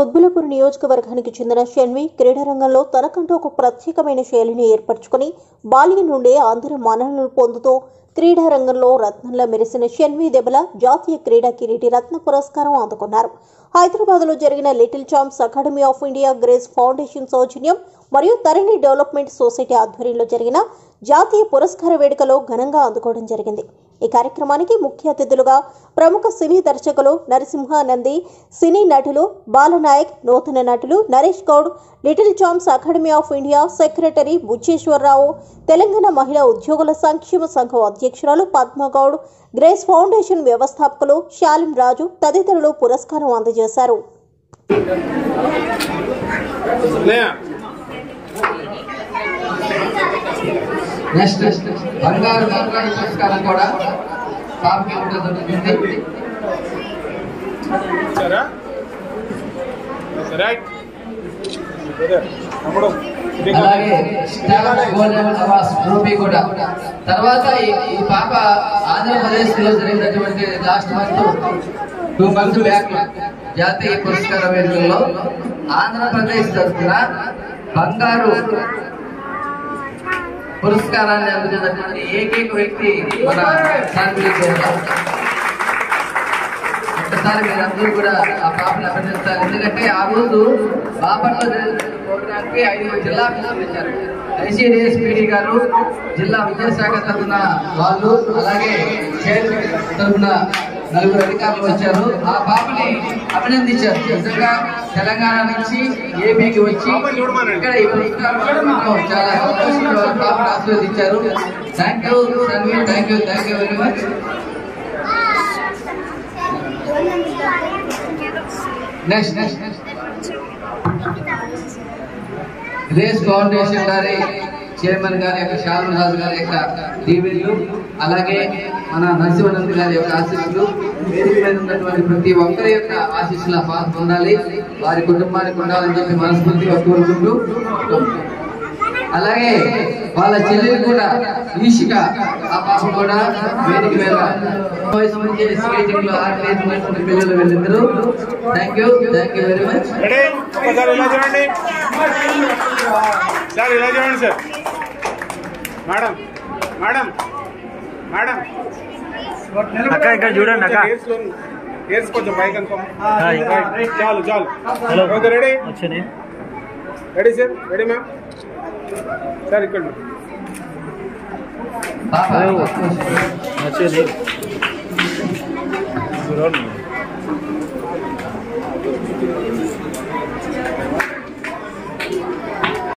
దుబ్బులపూర్ నియోజకవర్గానికి చెందిన షెన్వి క్రీడారంగంలో తనకంటూ ఒక ప్రత్యేకమైన శైలిని ఏర్పరచుకుని బాల్యం నుండే అందరి మన్ననలు పొందుతూ క్రీడారంగంలో రత్నంలా మెరిసిన షెన్వి దెబల జాతీయ క్రీడా కిరీటి రత్న పురస్కారం అందుకున్నారు హైదరాబాద్లో జరిగిన little champs academy of India Grace foundation సౌజన్యం మరియు తరణి డెవలప్మెంట్ సొసైటీ ఆధ్వర్యంలో జరిగిన జాతీయ పురస్కార వేడుకలో ఘనంగా అందుకోవడం జరిగింది ఈ కార్యక్రమానికి ముఖ్య అతిథులుగా ప్రముఖ సినీ దర్శకులు నరసింహానంది సినీ నటులు బాలనాయక్ నూతన నటులు Naresh Goud little champs academy of India secretary Bucheswararao Telangana మహిళా ఉద్యోగుల సంక్షేమ సంఘం అధ్యక్షురాలు పద్మగౌడ్ గ్రేస్ ఫౌండేషన్ వ్యవస్థాపకులు శాలిం రాజు తదితరులు పురస్కారం అందజేశారు Lea. నెక్స్ట్ బంగారు బంగారు పురస్కారం కూడా పాపకి ఇవ్వడం జరుగుతుంది సరే రైట్ తమ్ముడు అలాగే స్టార్ గోల్డెన్ అవార్డ్స్ ట్రోఫీ కూడా తర్వాత ఈ- ఈ పాప ఆంధ్రప్రదేశ్ లో జరిగినటువంటి last month two months back జాతీయ పురస్కార వేడుకల్లో ఆంధ్రప్రదేశ్ తరఫున బంగారు పురస్కారాన్ని అందుకున్నటువంటి ఏకైక వ్యక్తి మన సాన్వి గౌడ. ఒక్కసారి మీరందరూ కూడా ఆ పాపను అభినందించాలి ఎందుకంటే ఆ రోజు బాపట్ల ప్రోగ్రామ్ కి ఐదు జిల్లా పిల్లలు ఇచ్చారు ఐసీడీఎస్ పీడీ గారు జిల్లా విద్యాశాఖ తరఫున వాళ్ళు అలాగే చైర్మన్ తరఫున నలుగురు అధికారులు వచ్చారు ఆ పాపని అభినందించారు నిజంగా తెలంగాణ నుంచి ఏపీకి వచ్చి ఇక్కడ ఈ పురస్కారం అందుకోవడం చాలా సంతోషంగా వాళ్ళ పాపను ఆశీర్వదించారు thank you Sanvi thank you thank you very much next next Grace foundation గారి చైర్మన్ గారి యొక్క శ్యామ్ రాజు గారి యొక్క దీవెనలు అలాగే మన నరసింహానంద్ గారి యొక్క ఆశీస్సులు వేదిక మీద ఉన్నటువంటి ప్రతి ఒక్కరి యొక్క ఆశీస్సుల పాత్ర పొందాలి వారి కుటుంబానికి ఉండాలని చెప్పి మనస్ఫూర్తిగా కోరుకుంటూ అలాగే వాళ్ళ చెల్లెలు కూడా ఈషిక ఆ పాప కూడా వేదిక మీద వయసు నుంచి స్కేటింగ్ లో ఆడేసినటువంటి పిల్లలు వీళ్ళిద్దరూ thank you thank you very much ready ఒకసారి ఇలా చూడండి సార్ ఇలా చూడండి సార్ మేడం మేడం మేడం అక్క ఇక్కడ చూడండి అక్క గేర్స్ కొంచెం పైకి అనుకో హాయ్. రైట్, చాలు చాలు హలో ఓకే రెడీ వచ్చింది ready sir ready ma'am sir ఇక్కడ పాప వచ్చింది